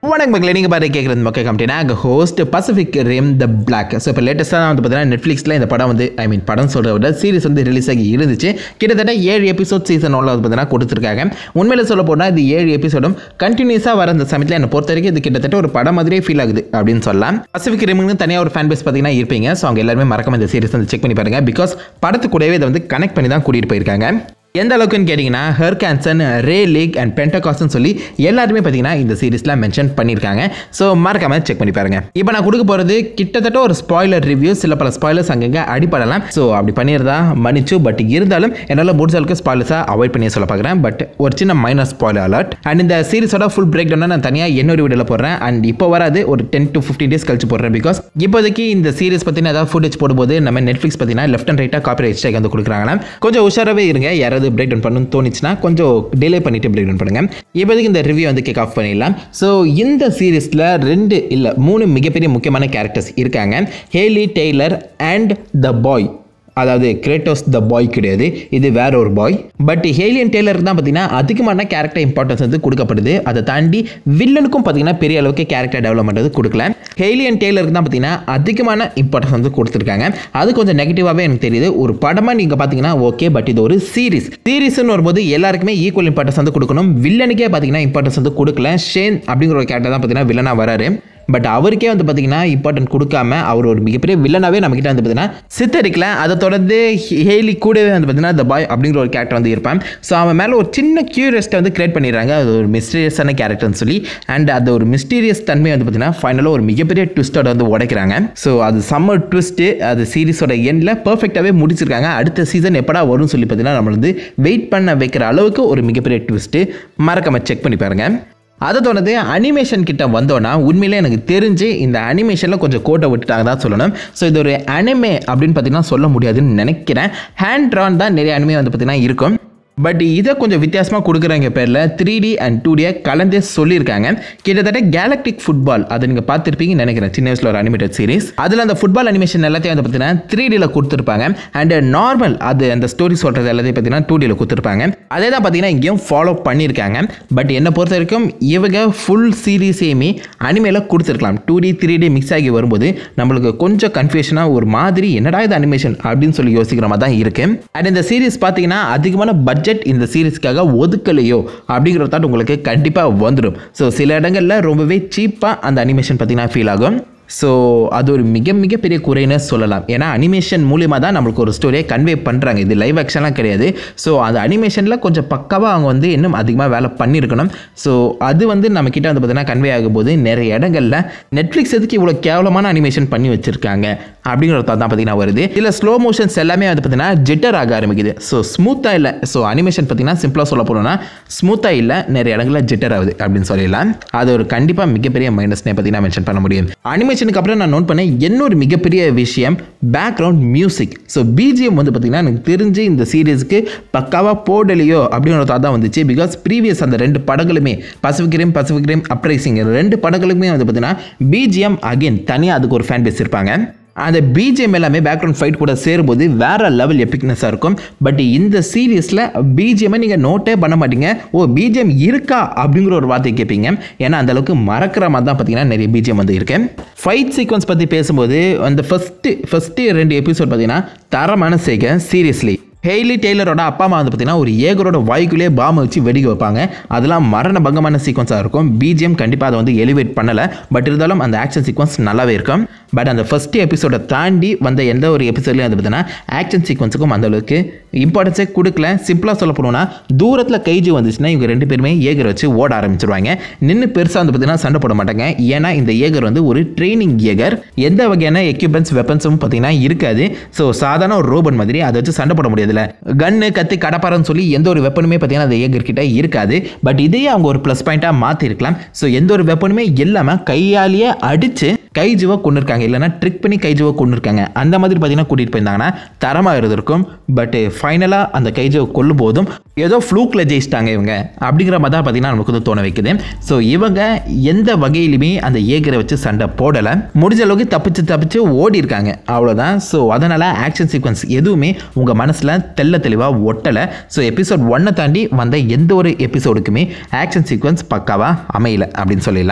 வணக்கம் மக்களே நீங்கள் பாரு கேட்குறது மக்கள் கம்பெனினா அங்கே host Pacific Rim the Black so இப்போ லேட்டஸ்ட்டாக வந்து பார்த்தீங்கன்னா நெட்ஃப்ளிக்ஸில் இந்த படம் வந்து ஐ மீன் படம் சொல்கிறத விட சீரிஸ் வந்து ரிலீஸ் ஆகி இருந்துச்சு கிட்டத்தட்ட ஏழு எபிசோட் சீசன் ஒன்றில் வந்து பார்த்தீங்கன்னா கொடுத்துருக்காங்க உண்மையில் சொல்ல போனால் இது ஏழு எபிசோடும் கண்டினியூஸாக வர அந்த சமயத்தில் என்னை பொறுத்த வரைக்கும் இது கிட்டத்தட்ட ஒரு படம் மாதிரியே ஃபீல் ஆகுது அப்படின்னு சொல்லலாம் பசிபிக் ரிம்னு தனியாக ஒரு ஃபேன் பேஸ் பார்த்தீங்கன்னா இருப்பீங்க ஸோ அவங்க எல்லாருமே மறக்காம இந்த சீரிஸ் வந்து செக் பண்ணி பாருங்க பிகாஸ் படத்து கூடவே இதை வந்து கனெக்ட் பண்ணி தான் கூட்டிகிட்டு போயிருக்காங்க எந்த அளவுக்குன்னு கேட்டிங்கன்னா Herc Hansen Raleigh and பென்டகாஸ்ட்னு சொல்லி எல்லாருமே பார்த்தீங்கன்னா இந்த சீரிஸில் மென்ஷன் பண்ணியிருக்காங்க ஸோ மறக்காம செக் பண்ணி பாருங்க இப்போ நான் கொடுக்க போகிறது கிட்டத்தட்ட ஒரு ஸ்பாய்லர் ரிவ்யூ சில பல ஸ்பாய்லர்ஸ் அங்கங்கே அடிப்படலாம் ஸோ அப்படி பண்ணியிருந்தா மன்னிச்சு பட் இருந்தாலும் என்னால் முடிஞ்ச அளவுக்கு ஸ்பாய்லர்ஸாக அவாய்ட் பண்ணி சொல்ல பார்க்குறேன் பட் ஒரு சின்ன மைனர் ஸ்பாய்லர் அலர்ட் அண்ட் இந்த சீரிஸோட ஃபுல் பிரேக் டவுனை நான் தனியாக இன்னொரு வீடியோவில் போடுறேன் அண்ட் இப்போ வராது ஒரு டென் டு ஃபிஃப்டீன் டேஸ் கழிச்சு போடுறேன் பிகாஸ் இப்போதைக்கு இந்த சீரிஸ் பற்றின ஏதாவது ஃபுட்டேஜ் போடும்போது நம்ம நெட்ஃப்ளிக்ஸ் பார்த்தீங்கன்னா லெஃப்ட் அண்ட் ரைட்டாக காப்பி ரைட் ஸ்ட்ரைக் வந்து கொடுக்குறாங்களா கொஞ்சம் உஷாராகவே இருங்க யாராவது பிரேக் டவுன் பண்ணணும்னு தோணுச்சுன்னா கொஞ்சம் டிலே பண்ணிட்டு பிரேக் டவுன் பண்ணுங்க இப்போதைக்கு இந்த ரிவ்யூ வந்து கிக் ஆஃப் பண்ணிடலாம் ஸோ இந்த சீரிஸில் ரெண்டு இல்லை மூணு மிகப்பெரிய முக்கியமான கேரக்டர்ஸ் இருக்காங்க Haley Taylor and the boy அதாவது கிரேட்டோஸ் த பாய் கிடையாது இது வேற ஒரு பாய் பட் ஹேலியன் டெய்லர் தான் பார்த்தீங்கன்னா அதிகமான கேரக்டர் இம்பார்ட்டன்ஸ் வந்து கொடுக்கப்படுது அதை தாண்டி வில்லனுக்கும் பார்த்தீங்கன்னா பெரிய அளவுக்கு கேரக்டர் டெவலப்மெண்ட் வந்து கொடுக்கல ஹேலியன் டெய்லருக்கு தான் பார்த்தீங்கன்னா அதிகமான இம்பார்ட்டன்ஸ் வந்து கொடுத்துருக்காங்க அது கொஞ்சம் நெகட்டிவாகவே எனக்கு தெரியுது ஒரு படமாக நீங்கள் பார்த்தீங்கன்னா ஓகே பட் இது ஒரு சீரிஸ் சீரிஸ்னு வரும்போது எல்லாருக்குமே ஈக்குவல் இம்பார்ட்டன்ஸ் வந்து கொடுக்கணும் வில்லனுக்கே பார்த்தீங்கன்னா இம்பார்ட்டன்ஸ் வந்து கொடுக்கல ஷேன் அப்படிங்கிற ஒரு கேரக்டர் தான் பார்த்தீங்கன்னா வில்லனாக வராரு பட் அவருக்கே வந்து பார்த்தீங்கன்னா இம்பார்ட்டன்ட் கொடுக்காம அவர் ஒரு மிகப்பெரிய வில்லனாகவே நம்மக்கிட்ட வந்து பார்த்தீங்கன்னா சித்தரிக்கல அதை தொடர்ந்து ஹேலி கூடவே வந்து பார்த்தீங்கன்னா த பாய் அப்படிங்கிற ஒரு கேரக்டர் வந்து இருப்பான் ஸோ அவன் மேலே ஒரு சின்ன கியூரியஸ்ட்டை வந்து கிரியேட் பண்ணிடுறாங்க அது ஒரு மிஸ்டீரியஸான கேரக்டர்னு சொல்லி அண்ட் அது ஒரு மிஸ்டீரியஸ் தன்மை வந்து பார்த்தீங்கன்னா ஃபைனலாக ஒரு மிகப்பெரிய ட்விஸ்ட்டோட வந்து உடைக்கிறாங்க ஸோ அது சம்மர் ட்விஸ்ட்டு அது சீரிஸோட எண்டில் பர்ஃபெக்டாகவே முடிச்சிருக்காங்க அடுத்த சீசன் எப்படா வரும்னு சொல்லி பார்த்தீங்கன்னா நம்ம வந்து வெயிட் பண்ண வைக்கிற அளவுக்கு ஒரு மிகப்பெரிய ட்விஸ்ட்டு மறக்காம செக் பண்ணி பாருங்கள் அதை தொடர்ந்து அனிமேஷன் கிட்ட வந்தோன்னா உண்மையிலே எனக்கு தெரிஞ்சு இந்த அனிமேஷனில் கொஞ்சம் கோட்டை விட்டுட்டாங்க தான் சொல்லணும் ஸோ இது ஒரு அனிமே அப்படின்னு பார்த்தீங்கன்னா சொல்ல முடியாதுன்னு நினைக்கிறேன் ஹேண்ட் ட்ரான் தான் நிறைய அனிமே வந்து பார்த்தீங்கன்னா இருக்கும் பட் இதை கொஞ்சம் வித்தியாசமாக கொடுக்குறாங்க பேரில் த்ரீ டி அண்ட் டூ டியை கலந்தே சொல்லியிருக்காங்க கிட்டத்தட்ட கேலக்டிக் ஃபுட்பால் அதை நீங்கள் பார்த்துருப்பீங்கன்னு நினைக்கிறேன் சின்ன வயசில் ஒரு அனிமேட்டட் சீரிஸ் அதில் அந்த ஃபுட்பால் அனிமேஷன் எல்லாத்தையும் வந்து பார்த்தீங்கன்னா த்ரீ டியில் கொடுத்துருப்பாங்க அண்ட் நார்மல் அது அந்த ஸ்டோரி சொல்கிறது எல்லாத்தையும் பார்த்தீங்கன்னா டூ டியில் கொடுத்துருப்பாங்க அதே தான் பார்த்தீங்கன்னா இங்கேயும் ஃபாலோ பண்ணியிருக்காங்க பட் என்னை பொறுத்த வரைக்கும் இவங்க ஃபுல் சீரீஸையுமே அனிமேல கொடுத்துருக்கலாம் two D three D mix ஆகி வரும்போது நம்மளுக்கு கொஞ்சம் கன்ஃபியூஷனாக ஒரு மாதிரி என்னடா இது அனிமேஷன் அப்படின்னு சொல்லி யோசிக்கிற மாதிரி தான் இருக்கு அண்ட் இந்த சீரிஸ் பார்த்தீங்கன்னா அதிகமான பட்ஜெட் இந்த சீரிஸ்க்காக ஒதுக்கலையோ அப்படிங்கிற தாட் உங்களுக்கு கண்டிப்பாக வந்துடும் ஸோ சில இடங்களில் ரொம்பவே சீப்பாக அந்த அனிமேஷன் பார்த்தீங்கன்னா ஃபீல் ஆகும் ஸோ அது ஒரு மிக மிக பெரிய குறைன்னு சொல்லலாம் ஏன்னா அனிமேஷன் மூலியமாக தான் நம்மளுக்கு ஒரு ஸ்டோரியை கன்வே பண்ணுறாங்க இது லைவ் ஆக்ஷன்லாம் கிடையாது ஸோ அந்த அனிமேஷனில் கொஞ்சம் பக்காவாக அவங்க வந்து இன்னும் அதிகமாக வேலை பண்ணியிருக்கணும் ஸோ அது வந்து நம்ம கிட்ட வந்து பார்த்தீங்கன்னா கன்வே ஆகும்போது நிறைய இடங்களில் நெட்ஃப்ளிக்ஸ் எதுக்கு இவ்வளோ கேவலமான அனிமேஷன் பண்ணி வச்சிருக்காங்க அப்படிங்கிற தான் பார்த்தீங்கன்னா வருது இதில் ஸ்லோ மோஷன்ஸ் எல்லாமே வந்து பார்த்தீங்கன்னா ஜெட்டர் ஆக ஆரம்பிக்குது ஸோ ஸ்மூத்தாக இல்லை ஸோ அனிமேஷன் பார்த்தீங்கன்னா சிம்பிளாக சொல்ல போனோம்னா ஸ்மூத்தாக இல்லை நிறைய இடங்களில் ஜெட்டர் ஆகுது அப்படின்னு சொல்லலாம் அது ஒரு கண்டிப்பாக மிகப்பெரிய மைனஸ்னே பார்த்தீங்கன்னா மென்ஷன் பண்ண முடியும் அனிமேஷனுக்கு அப்புறம் நான் நோட் பண்ணேன் இன்னொரு மிகப்பெரிய விஷயம் பேக்ரவுண்ட் மியூசிக் ஸோ பிஜிஎம் வந்து பார்த்தீங்கன்னா எனக்கு தெரிஞ்சு இந்த சீரீஸ்க்கு பக்காவாக போடலையோ அப்படிங்கிற தான் தான் வந்துச்சு பிகாஸ் ப்ரீவியஸ் அந்த ரெண்டு படங்களுமே Pacific Rim Pacific Rim Uprising ரெண்டு படங்களுமே வந்து பார்த்தீங்கன்னா பிஜிஎம் அகைன் தனியாக அதுக்கு ஒரு ஃபேன் பேஸ் இருப்பாங்க அந்த பிஜிஎம் எல்லாமே பேக்ரவுண்ட் ஃபைட் கூட சேரும்போது வேற லெவல் எபிக்னஸாக இருக்கும் பட் இந்த சீரியஸில் பிஜிஎம்மை நீங்கள் நோட்டே பண்ண மாட்டீங்க ஓ பிஜிஎம் இருக்கா அப்படிங்கிற ஒரு வார்த்தை கேட்பீங்க ஏன்னா அந்த அளவுக்கு மறக்கிற மாதிரி தான் பார்த்தீங்கன்னா நிறைய பிஜிஎம் வந்து இருக்கு ஃபைட் சீக்வன்ஸ் பற்றி பேசும்போது அந்த ஃபஸ்ட்டு ஃபஸ்ட்டு ரெண்டு எபிசோட் பார்த்தீங்கன்னா தரமான சேக சீரியஸ்லி ஹெய்லி டெய்லரோட அப்பா அம்மா வந்து பார்த்தீங்கன்னா ஒரு ஏகரோட வாய்க்குள்ளே பாம்பை வச்சு வெடிக்க வைப்பாங்க அதெல்லாம் மரண பங்கமான சீக்வன்ஸாக இருக்கும் பிஜிஎம் கண்டிப்பாக அதை வந்து எலிவேட் பண்ணலை பட் இருந்தாலும் அந்த ஆக்ஷன் சீக்வன்ஸ் நல்லாவே இருக்கும் பட் அந்த ஃபஸ்ட் எபிசோடை தாண்டி வந்த எந்த ஒரு எபிசோட்லையும் வந்து பார்த்தீங்கன்னா ஆக்ஷன் சீக்வன்ஸுக்கும் அந்த அளவுக்கு இம்பார்ட்டன்ஸே கொடுக்கல சிம்பிளாக சொல்ல போனோம்னா தூரத்தில் கைஜி வந்துச்சுன்னா இவங்க ரெண்டு பேருமே ஏகர் வச்சு ஓட ஆரம்பிச்சிருவாங்க நின்று பெருசாக வந்து பார்த்தீங்கன்னா சண்டை போட மாட்டாங்க ஏன்னா இந்த ஏகர் வந்து ஒரு ட்ரைனிங் ஏகர் எந்த வகையான எக்யூப்மெண்ட்ஸ் வெப்பன்ஸும் பார்த்தீங்கன்னா இருக்காது ஸோ சாதாரண ஒரு ரோபன் மாதிரி அதை வச்சு சண்டை போட முடியாது இதில் கன்னு கத்தி கடப்பாரன்னு சொல்லி எந்த ஒரு வெப்பனுமே பார்த்தீங்கன்னா அந்த ஏகர் கிட்ட இருக்காது பட் இதையே அவங்க ஒரு ப்ளஸ் பாயிண்ட்டாக மாற்றிருக்கலாம் ஸோ எந்த ஒரு வெப்பனுமே இல்லாமல் கையாலேயே அடித்து கைஜுவை கொண்டு இருக்காங்க இல்லைனா ட்ரிக் பண்ணி கைஜுவை கொண்டு இருக்காங்க அந்த மாதிரி பார்த்தீங்கன்னா கூட்டிகிட்டு போயிருந்தாங்கன்னா தரமாக இருந்திருக்கும் பட் ஃபைனலாக அந்த கைஜுவை கொல்லும் போதும் ஏதோ ஃப்ளூக்கில் ஜெயிச்சிட்டாங்க இவங்க அப்படிங்கிற மாதிரி தான் பார்த்தீங்கன்னா நமக்கு வந்து தோண வைக்குது ஸோ இவங்க எந்த வகையிலுமே அந்த ஏகரை வச்சு சண்டை போடலை முடிஞ்ச அளவுக்கு தப்பிச்சு தப்பிச்சு ஓடி இருக்காங்க அவ்வளோதான் ஸோ அதனால் ஆக்ஷன் சீக்வன்ஸ் எதுவுமே உங்கள் மனசில் தெள்ள தெளிவாக ஒட்டலை ஸோ எபிசோட் ஒன்னை தாண்டி வந்த எந்த ஒரு எபிசோடுக்குமே ஆக்ஷன் சீக்வன்ஸ் பக்காவாக அமையல அப்படின்னு சொல்லிடலாம்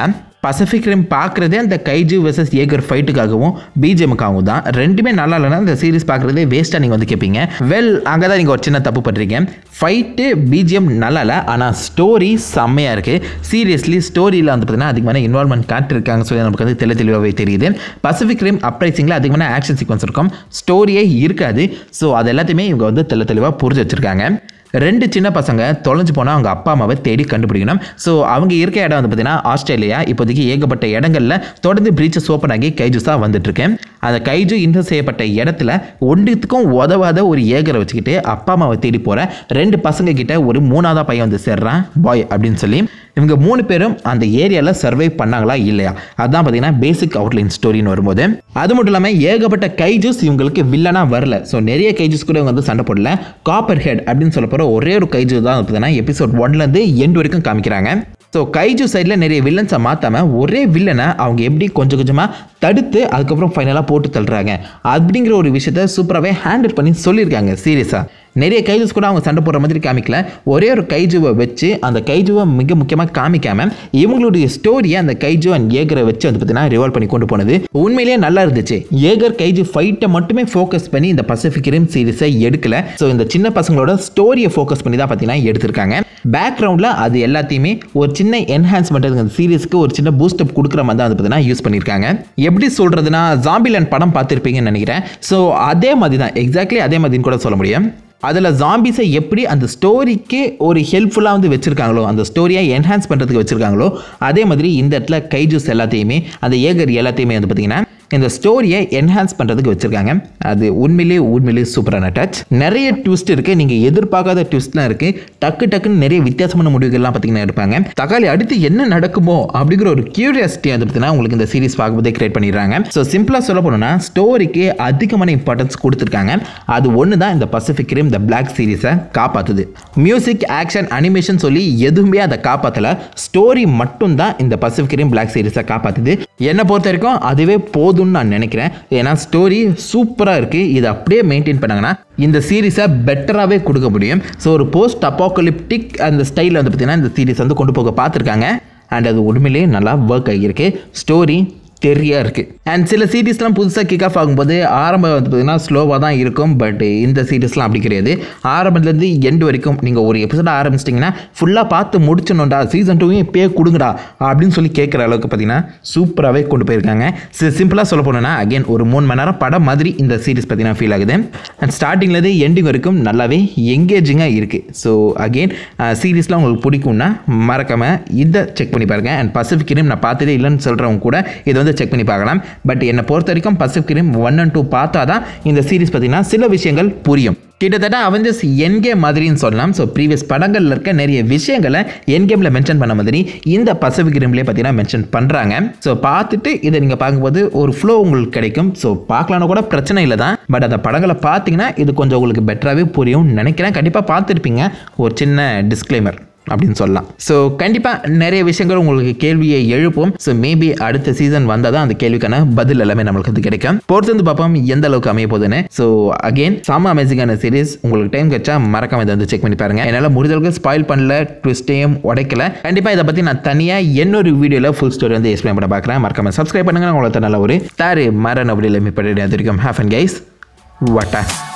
பசிபிக் ரிம் பார்க்குறதே அந்த கைஜு வெர்சஸ் ஏகர் ஃபைட்டுக்காகவும் பிஜிஎம்காகவும் தான் ரெண்டுமே நல்லா இல்லைன்னா இந்த சீரிஸ் பார்க்குறதே வேஸ்ட்டாக நீங்கள் வந்து கேட்பீங்க வெல் அங்கே தான் நீங்கள் ஒரு சின்ன தப்பு பண்ணுறீங்க ஃபைட்டு பிஜிஎம் நல்லா இல்லை ஆனால் ஸ்டோரி செம்மையாக இருக்குது சீரியஸ்லி ஸ்டோரியில் வந்து பார்த்தீங்கன்னா அதிகமான இன்வால்மெண்ட் காட்டிருக்காங்க சொல்லி நமக்கு வந்து தெளி தெளிவாகவே தெரியுது பசிபிக் ரிம் அப்ரைசிங்கில் அதிகமான ஆக்ஷன் சீக்வன்ஸ் இருக்கும் ஸ்டோரியே இருக்காது ஸோ அது எல்லாத்தையுமே இவங்க வந்து தெளி தெளிவாக புரிஞ்சு வச்சுருக்காங்க ரெண்டு சின்ன பசங்க தொலைஞ்சு போனால் அவங்க அப்பா அம்மாவை தேடி கண்டுபிடிக்கணும் ஸோ அவங்க இருக்க இடம் வந்து பார்த்தீங்கன்னா ஆஸ்திரேலியா இப்போதைக்கு ஏகப்பட்ட இடங்களில் தொடர்ந்து பிரீச்சஸ் ஓப்பன் ஆகி கைஜூஸாக வந்துட்டுருக்கேன் அந்த கைஜு இன்டர் செய்யப்பட்ட இடத்துல ஒன்றுத்துக்கும் உதவாத ஒரு ஏகரை வச்சுக்கிட்டு அப்பா அம்மாவை தேடி போகிற ரெண்டு பசங்க கிட்ட ஒரு மூணாவதா பையன் வந்து சேர்றான் பாய் அப்படின்னு சொல்லி இவங்க மூணு பேரும் அந்த ஏரியாவில் சர்வை பண்ணாங்களா இல்லையா அதான் பார்த்தீங்கன்னா பேசிக் அவுட்லைன் ஸ்டோரின்னு வரும்போது அது மட்டும் இல்லாமல் ஏகப்பட்ட கைஜூஸ் இவங்களுக்கு வில்லனாக வரல ஸோ நிறைய கைஜூஸ் கூட இவங்க வந்து சண்டை போடல காப்பர் ஹெட் அப்படின்னு சொல்ல போகிற ஒரே ஒரு கைஜு தான் பார்த்தீங்கன்னா எபிசோட் ஒன்லேருந்து எண்ட் வரைக்கும் காமிக்கிறாங்க ஸோ கைஜு சைடில் நிறைய வில்லன்ஸை மாற்றாமல் ஒரே வில்லனை அவங்க எப்படி கொஞ்சம் கொஞ்சமாக தடுத்து அதுக்கப்புறம் ஃபைனலாக போட்டு தள்ளுறாங்க அப்படிங்கிற ஒரு விஷயத்த சூப்பராகவே ஹேண்டில் பண்ணி சொல்லியிருக்காங்க சீரியஸாக நிறைய கைஜுஸ் கூட அவங்க சண்டை போடுற மாதிரி காமிக்கல ஒரே ஒரு கைஜுவை வச்சு அந்த கைஜுவை மிக முக்கியமாக காமிக்காம இவங்களுடைய ஸ்டோரியை அந்த கைஜு அண்ட் ஏகரை வச்சு வந்து பார்த்தீங்கன்னா ரிவால்வ் பண்ணி கொண்டு போனது உண்மையிலேயே நல்லா இருந்துச்சு ஏகர் கைஜு ஃபைட்டை மட்டுமே ஃபோக்கஸ் பண்ணி இந்த பசிபிக் ரிம் சீரிஸை எடுக்கல ஸோ இந்த சின்ன பசங்களோட ஸ்டோரியை ஃபோக்கஸ் பண்ணி தான் பார்த்தீங்கன்னா எடுத்திருக்காங்க பேக்ரவுண்டில் அது எல்லாத்தையுமே ஒரு சின்ன என்ஹான்ஸ்மெண்ட் அந்த சீரிஸ்க்கு ஒரு சின்ன பூஸ்டப் கொடுக்குற மாதிரி தான் வந்து பார்த்தீங்கன்னா யூஸ் பண்ணியிருக்காங்க எப்படி சொல்கிறதுனா ஜாம்பிலன் படம் பார்த்துருப்பீங்கன்னு நினைக்கிறேன் ஸோ அதே மாதிரி தான் எக்ஸாக்ட்லி அதே மாதிரின்னு கூட சொல்ல முடியும் அதில் ஜாம்பிஸை எப்படி அந்த ஸ்டோரிக்கு ஒரு ஹெல்ப்ஃபுல்லாக வந்து வச்சுருக்காங்களோ அந்த ஸ்டோரியை என்ஹான்ஸ் பண்ணுறதுக்கு வச்சுருக்காங்களோ அதே மாதிரி இந்த இடத்துல கைஜூஸ் எல்லாத்தையுமே அந்த ஏகர் எல்லாத்தையுமே வந்து பார்த்திங்கன்னா இந்த ஸ்டோரியை என்ஹான்ஸ் பண்ணுறதுக்கு வச்சுருக்காங்க அது உண்மையிலே உண்மையிலே சூப்பரான டச் நிறைய ட்விஸ்ட் இருக்குது நீங்கள் எதிர்பார்க்காத ட்விஸ்ட்லாம் இருக்குது டக்கு டக்குன்னு நிறைய வித்தியாசமான முடிவுகள்லாம் பார்த்தீங்கன்னா இருப்பாங்க தக்காளி அடுத்து என்ன நடக்குமோ அப்படிங்கிற ஒரு கியூரியாசிட்டி வந்து பார்த்தீங்கன்னா உங்களுக்கு இந்த சீரிஸ் பார்க்கும்போதே கிரியேட் பண்ணிடுறாங்க ஸோ சிம்பிளாக சொல்ல போனோம்னா ஸ்டோரிக்கு அதிகமான இம்பார்ட்டன்ஸ் கொடுத்துருக்காங்க அது ஒன்று தான் இந்த பசிபிக் ரிம் இந்த பிளாக் சீரிஸை காப்பாற்றுது மியூசிக் ஆக்ஷன் அனிமேஷன் சொல்லி எதுவுமே அதை காப்பாற்றல ஸ்டோரி மட்டும்தான் இந்த பசிபிக் ரிம் பிளாக் சீரிஸை காப்பாற்றுது என்னை பொறுத்த வரைக்கும் அதுவே போதும்னு நான் நினைக்கிறேன் ஏன்னா ஸ்டோரி சூப்பராக இருக்குது இதை அப்படியே மெயின்டைன் பண்ணாங்கன்னா இந்த சீரிஸை பெட்டராகவே கொடுக்க முடியும் ஸோ ஒரு போஸ்ட் அப்போக்கலிப்டிக் அந்த ஸ்டைலில் வந்து பார்த்தீங்கன்னா இந்த சீரிஸ் வந்து கொண்டு போக பார்த்துருக்காங்க அண்ட் அது உண்மையிலேயே நல்லா ஒர்க் ஆகியிருக்கு ஸ்டோரி தெரியா இருக்குது அண்ட் சில சீரீஸ்லாம் புதுசாக கிக் ஆஃப் ஆகும்போது ஆரம்பம் வந்து பார்த்திங்கன்னா ஸ்லோவாக தான் இருக்கும் பட் இந்த சீரீஸ்லாம் அப்படி கிடையாது ஆரம்பத்துலேருந்து எண்டு வரைக்கும் நீங்கள் ஒரு எபிசோட ஆரம்பிச்சிட்டிங்கன்னா ஃபுல்லாக பார்த்து முடிச்சணும்டா சீசன் டூவையும் இப்பயே கொடுங்கடா அப்படின்னு சொல்லி கேட்குற அளவுக்கு பார்த்தீங்கன்னா சூப்பராகவே கொண்டு போயிருக்காங்க சிம்பிளாக சொல்ல போனோன்னா அகைன் ஒரு மூணு மணி நேரம் படம் மாதிரி இந்த சீரிஸ் பார்த்தீங்கன்னா ஃபீல் ஆகுது அண்ட் ஸ்டார்டிங்லேருந்து எண்டிங் வரைக்கும் நல்லாவே எங்கேஜிங்காக இருக்குது ஸோ அகெயின் சீரீஸ்லாம் உங்களுக்கு பிடிக்கும்னா மறக்காமல் இதை செக் பண்ணி பாருங்கள் அண்ட் பசிபிக் ரிம் நான் பார்த்ததே இல்லைன்னு சொல்கிறவங்க கூட இதை வந்து செக் பண்ணி பார்க்கலாம் பட் என்னை பொறுத்த வரைக்கும் Pacific Rim one and two பார்த்தா தான் இந்த சீரிஸ் பார்த்தீங்கன்னா சில விஷயங்கள் புரியும் கிட்டத்தட்ட அவெஞ்சர்ஸ் என்கேம் மாதிரின்னு சொல்லலாம் ஸோ ப்ரீவியஸ் படங்களில் இருக்க நிறைய விஷயங்களை என்கேமில் மென்ஷன் பண்ண மாதிரி இந்த பசிபிக் ரிம்லேயே பார்த்தீங்கன்னா மென்ஷன் பண்ணுறாங்க ஸோ பார்த்துட்டு இதை நீங்கள் பார்க்கும்போது ஒரு ஃப்ளோ உங்களுக்கு கிடைக்கும் ஸோ பார்க்கலான்னு கூட பிரச்சனை இல்லை தான் பட் அந்த படங்களை பார்த்தீங்கன்னா இது கொஞ்சம் உங்களுக்கு பெட்டராகவே புரியும் நினைக்கிறேன் கண்டிப்பாக பார்த்துருப்பீங்க ஒரு சின்ன டிஸ்க்ளைமர் அப்படின்னு சொல்லலாம் ஸோ கண்டிப்பாக நிறைய விஷயங்கள் உங்களுக்கு கேள்வியை எழுப்பும் ஸோ மேபி அடுத்த சீசன் வந்தால் தான் அந்த கேள்விக்கான பதில் எல்லாமே நம்மளுக்கு வந்து கிடைக்கும் பொறுத்து வந்து பார்ப்போம் எந்த அளவுக்கு அமைய போகுதுன்னு ஸோ அகெயின் செம்ம அமேசிங்கான சீரிஸ் உங்களுக்கு டைம் கிடைச்சா மறக்காம இதை வந்து செக் பண்ணி பாருங்க என்னால் முடிஞ்சளவுக்கு ஸ்பாயில் பண்ணல ட்விஸ்டையும் உடைக்கல கண்டிப்பாக இதை பற்றி நான் தனியாக இன்னொரு வீடியோவில் ஃபுல் ஸ்டோரி வந்து எக்ஸ்பிளைன் பண்ண பார்க்குறேன் மறக்காம சப்ஸ்கிரைப் பண்ணுங்க உங்களுக்கு நல்ல ஒரு தாரு மரண அப்படியில் மீட் பண்ணிட்டு அது வரைக்கும் ஹேஃப் அண்ட் கைஸ் வட்டா